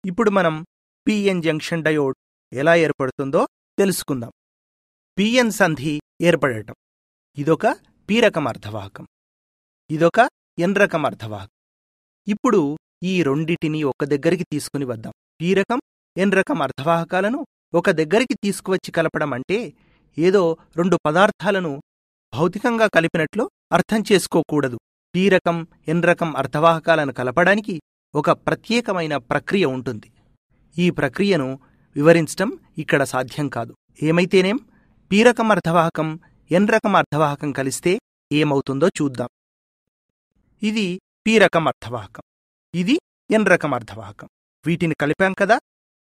ఇప్పుడు మనం PN junction diode ఎలా ఏర్పడుతుందో తెలుసుకుందాం పిఎన్ సంధి ఏర్పడటం ఇదొక పి రకం అర్ధవాహకం ఇదొక ఎన్ రకం అర్ధవాహకం ఇప్పుడు ఈ రెండిటిని ఒక దగ్గరికి తీసుకుని వద్దాం పి రకం ఎన్ రకం అర్ధవాహకాలను ఒక దగ్గరికి తీసుకువచ్చి కలపడం అంటే ఏదో రెండు పదార్థాలను భౌతికంగా కలిపినట్లు అర్థం చేసుకోకూడదు పి రకం ఎన్ రకం అర్ధవాహకాలను కలపడానికి ఒక ప్రత్యేకమైన ప్రక్రియ ఉంటుంది ఈ ప్రక్రియను వివరించటం ఇక్కడ సాధ్యం కాదు ఏమైతేనేం పి రకం అర్ధవాహకం ఎన్ రకం అర్ధవాహకం కలిస్తే ఏమవుతుందో చూద్దాం ఇది పి రకం అర్ధవాహకం ఇది ఎన్ రకం అర్ధవాహకం వీటిని కలిపాం కదా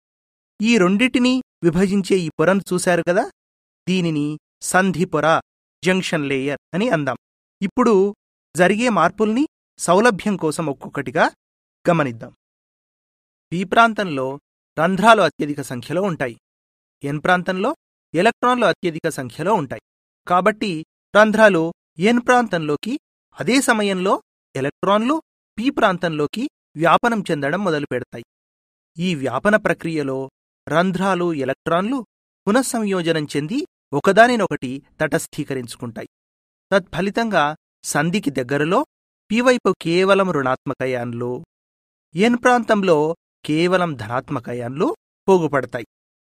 ఈ రెండిటినీ విభజించే ఈ పొరను చూశారు కదా దీనిని సంధి పొర జంక్షన్ లేయర్ అని అందాం ఇప్పుడు జరిగే మార్పుల్ని సౌలభ్యం కోసం ఒక్కొక్కటిగా గమనిద్దాం పి ప్రాంతంలో రంధ్రాలు అత్యధిక సంఖ్యలో ఉంటాయి ఎన్ ప్రాంతంలో ఎలక్ట్రాన్లు అత్యధిక సంఖ్యలో ఉంటాయి కాబట్టి రంధ్రాలు ఎన్ ప్రాంతంలోకి అదే సమయంలో ఎలక్ట్రాన్లు పి ప్రాంతంలోకి వ్యాపనం చెందడం మొదలుపెడతాయి ఈ వ్యాపన ప్రక్రియలో రంధ్రాలు ఎలక్ట్రాన్లు పునఃసంయోజనం చెంది ఒకదానినొకటి తటస్థీకరించుకుంటాయి తత్ఫలితంగా సంధికి దగ్గరలో పివైపు కేవలం రుణాత్మకయాన్లు ఎన్ ప్రాంతంలో కేవలం ధనాత్మకయాన్లు పోగుపడతాయి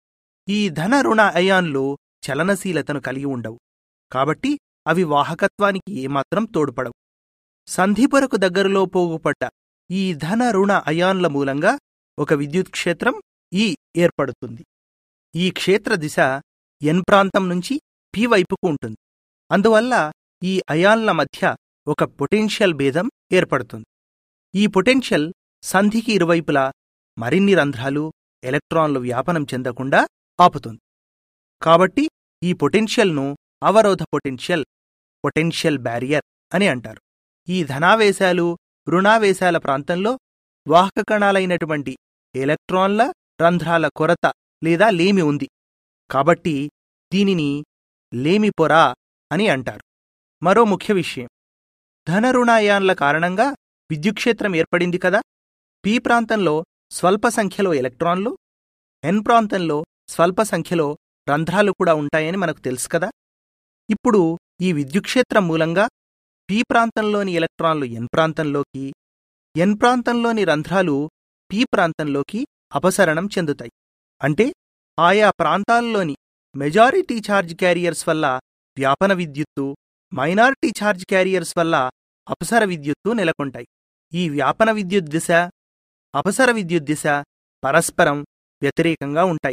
ఈ ధన రుణ అయాన్లు చలనశీలతను కలిగి ఉండవు కాబట్టి అవి వాహకత్వానికి ఏమాత్రం తోడ్పడవు సంధిపొరకు దగ్గరలో పోగుపడ్డ ఈ ధన రుణ అయాన్ల మూలంగా ఒక విద్యుత్ క్షేత్రం ఈ ఏర్పడుతుంది ఈ క్షేత్ర దిశ ఎన్ ప్రాంతం నుంచి పి వైపుకు ఉంటుంది అందువల్ల ఈ అయాన్ల మధ్య ఒక పొటెన్షియల్ భేదం ఏర్పడుతుంది ఈ పొటెన్షియల్ సంధికి ఇరువైపులా మరిన్ని రంధ్రాలు ఎలక్ట్రాన్లు వ్యాపనం చెందకుండా ఆపుతుంది కాబట్టి ఈ పొటెన్షియల్ను అవరోధ పొటెన్షియల్ పొటెన్షియల్ బ్యారియర్ అని అంటారు ఈ ధనావేశాలు రుణావేశాల ప్రాంతంలో వాహక కణాలైనటువంటి ఎలక్ట్రాన్ల రంధ్రాల కొరత లేదా లేమి ఉంది కాబట్టి దీనిని లేమి పొర అని అంటారు మరో ముఖ్య విషయం ధనరుణాయాన్ల కారణంగా విద్యుక్షేత్రం ఏర్పడింది కదా పి ప్రాంతంలో స్వల్ప సంఖ్యలో ఎలక్ట్రాన్లు ఎన్ ప్రాంతంలో స్వల్ప సంఖ్యలో రంధ్రాలు కూడా ఉంటాయని మనకు తెలుసు కదా ఇప్పుడు ఈ విద్యుక్షేత్రం మూలంగా పి ప్రాంతంలోని ఎలక్ట్రాన్లు ఎన్ ప్రాంతంలోకి ఎన్ ప్రాంతంలోని రంధ్రాలు పి ప్రాంతంలోకి అపసరణం చెందుతాయి అంటే ఆయా ప్రాంతాల్లోని మెజారిటీ ఛార్జ్ క్యారియర్స్ వల్ల వ్యాపన విద్యుత్తు మైనారిటీ ఛార్జ్ క్యారియర్స్ వల్ల అపసర విద్యుత్తు నెలకొంటాయి ఈ వ్యాపన విద్యుత్ దిశ అపసర విద్యుత్ దిశ పరస్పరం వ్యతిరేకంగా ఉంటాయి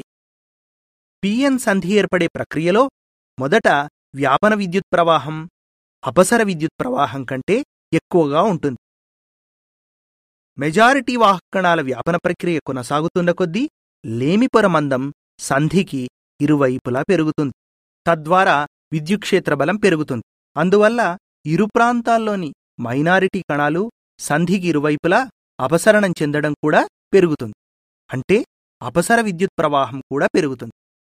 పిఎన్ సంధి ఏర్పడే ప్రక్రియలో మొదట వ్యాపన విద్యుత్ ప్రవాహం అపసర విద్యుత్ ప్రవాహం కంటే ఎక్కువగా ఉంటుంది మెజారిటీ వాహకణాల వ్యాపన ప్రక్రియ కొనసాగుతున్న కొద్దీ లేమిపొర మందం సంధికి ఇరువైపులా పెరుగుతుంది తద్వారా విద్యుక్షేత్ర బలం పెరుగుతుంది అందువల్ల ఇరు ప్రాంతాల్లోని మైనారిటీ కణాలు సంధికి ఇరువైపులా అపసరణం చెందడం కూడా పెరుగుతుంది అంటే అపసర విద్యుత్ ప్రవాహం కూడా పెరుగుతుంది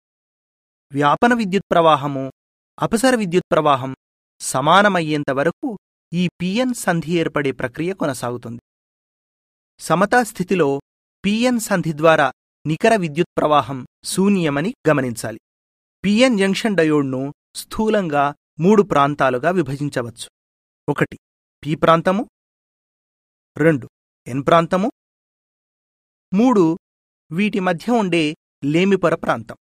వ్యాపన విద్యుత్ ప్రవాహము అపసర విద్యుత్ ప్రవాహం సమానమయ్యేంత వరకు ఈ పిఎన్ సంధి ఏర్పడే ప్రక్రియ కొనసాగుతుంది సమతా స్థితిలో పిఎన్ సంధి ద్వారా నికర విద్యుత్ ప్రవాహం శూన్యమని గమనించాలి పిఎన్ జంక్షన్ డయోడ్ను స్థూలంగా మూడు ప్రాంతాలుగా విభజించవచ్చు ఒకటి పి ప్రాంతము రెండు ఎన్ ప్రాంతము మూడు వీటి మధ్య ఉండే లేమిపొర ప్రాంతం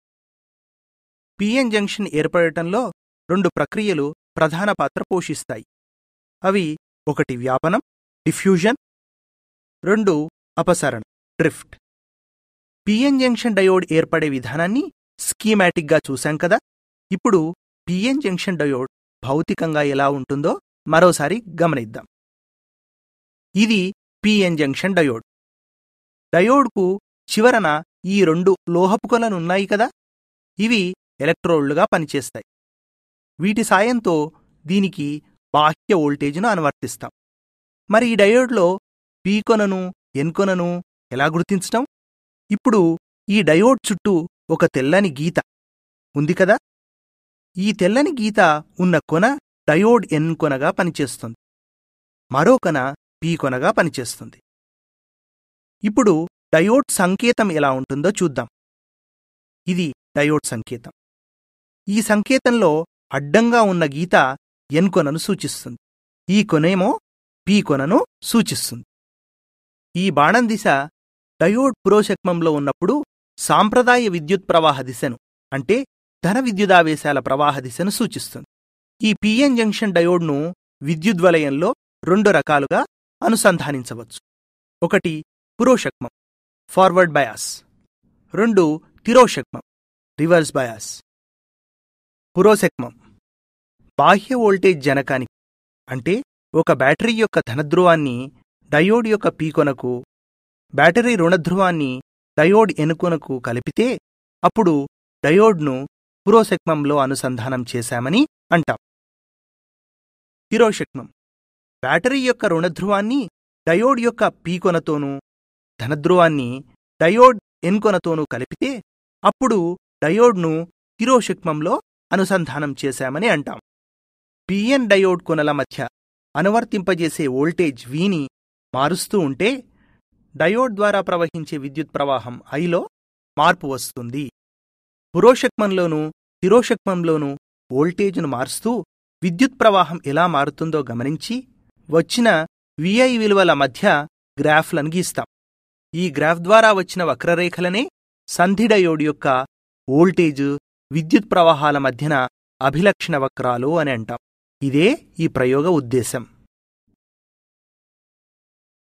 పిఎన్ జంక్షన్ ఏర్పడటంలో రెండు ప్రక్రియలు ప్రధాన పాత్ర పోషిస్తాయి అవి ఒకటి వ్యాపనం డిఫ్యూజన్ రెండు అపసరణ డ్రిఫ్ట్ పిఎన్ జంక్షన్ డయోడ్ ఏర్పడే విధానాన్ని స్కీమాటిక్గా చూశాం కదా ఇప్పుడు పిఎన్ జంక్షన్ డయోడ్ భౌతికంగా ఎలా ఉంటుందో మరోసారి గమనిద్దాం ఇది పిఎన్ జంక్షన్ డయోడ్ డయోడ్కు చివరన ఈ రెండు లోహపు కొలనున్నాయి కదా ఇవి ఎలక్ట్రోడ్లుగా పనిచేస్తాయి వీటి సాయంతో దీనికి బాహ్య వోల్టేజ్ను అనువర్తిస్తాం మరి ఈ డయోడ్లో పీ కొనను ఎన్ కొనను ఎలా గుర్తించటం ఇప్పుడు ఈ డయోడ్ చుట్టూ ఒక తెల్లని గీత ఉంది కదా ఈ తెల్లని గీత ఉన్న కొన డయోడ్ ఎన్ కొనగా పనిచేస్తుంది మరో కొన పీ కొనగా పనిచేస్తుంది ఇప్పుడు డయోడ్ సంకేతం ఎలా ఉంటుందో చూద్దాం ఇది డయోడ్ సంకేతం ఈ సంకేతంలో అడ్డంగా ఉన్న గీత ఎన్ కొనను సూచిస్తుంది ఈ కొనేమో పి కొనను సూచిస్తుంది ఈ బాణం దిశ డయోడ్ పురోషక్మంలో ఉన్నప్పుడు సాంప్రదాయ విద్యుత్ ప్రవాహ దిశను అంటే ధన విద్యుదావేశాల ప్రవాహ దిశను సూచిస్తుంది ఈ పిఎన్ జంక్షన్ డయోడ్ను విద్యుద్వలయంలో రెండు రకాలుగా అనుసంధానించవచ్చు ఒకటి పురోషక్మం ఫార్వర్డ్ బయాస్ రెండు తిరోషక్మం రివర్స్ బయాస్ పురోశక్మం బాహ్య వోల్టేజ్ జనకానికి అంటే ఒక బ్యాటరీ యొక్క ధనధ్రువాన్ని డయోడ్ యొక్క పీకొనకు బ్యాటరీ రుణధ్రువాన్ని డయోడ్ ఎనుకొనకు కలిపితే అప్పుడు డయోడ్ను పురోశక్మంలో అనుసంధానం చేశామని అంటాం తిరోశక్మం బ్యాటరీ యొక్క రుణధ్రువాన్ని డయోడ్ యొక్క పీకొనతోనూ ధనధ్రువాన్ని డయోడ్ ఎన్కొనతోనూ కలిపితే అప్పుడు డయోడ్ను తిరోశక్మంలో అనుసంధానం చేశామని అంటాం పిఎన్ డయోడ్ కొనల మధ్య అనువర్తింపజేసే వోల్టేజ్ వీని మారుస్తూ ఉంటే డయోడ్ ద్వారా ప్రవహించే విద్యుత్ ప్రవాహం ఐలో మార్పు వస్తుంది పురోషక్మంలోనూ తిరోషక్మంలోనూ వోల్టేజ్ను మారుస్తూ విద్యుత్ ప్రవాహం ఎలా మారుతుందో గమనించి వచ్చిన విఐ విలువల మధ్య గ్రాఫ్లను గీస్తాం ఈ గ్రాఫ్ ద్వారా వచ్చిన వక్రరేఖలనే సంధి డయోడ్ యొక్క వోల్టేజ్ విద్యుత్ ప్రవాహాల మధ్యన అభిలక్షణ వక్రాలు అని అంటాం ఇదే ఈ ప్రయోగ ఉద్దేశం